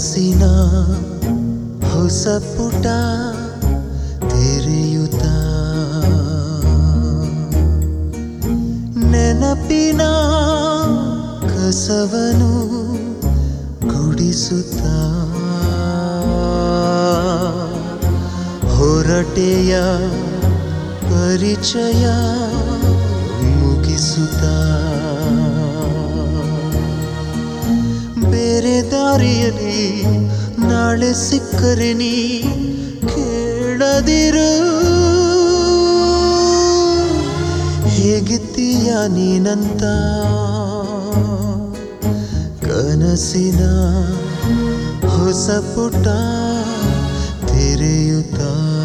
ಕನಸಿನ ಹೊಸ ಪುಟ ತೆರೆಯುತ್ತ ನೆನಪಿನ ಕಸವನು ಗುಡಿಸುತ್ತ ಹೊರಟೆಯ ಪರಿಚಯ ಮುಗಿಸುತ್ತ ಬೇರೆ ದಾರಿಯಲ್ಲಿ ನಾಳೆ ಸಿಕ್ಕರೆ ನೀ ಕೇಳದಿರು ಹೇಗಿದ್ದೀಯ ನೀನಂತ ಕನಸಿನ ಹೊಸ ಪುಟ ತೆರೆಯುತ್ತಾ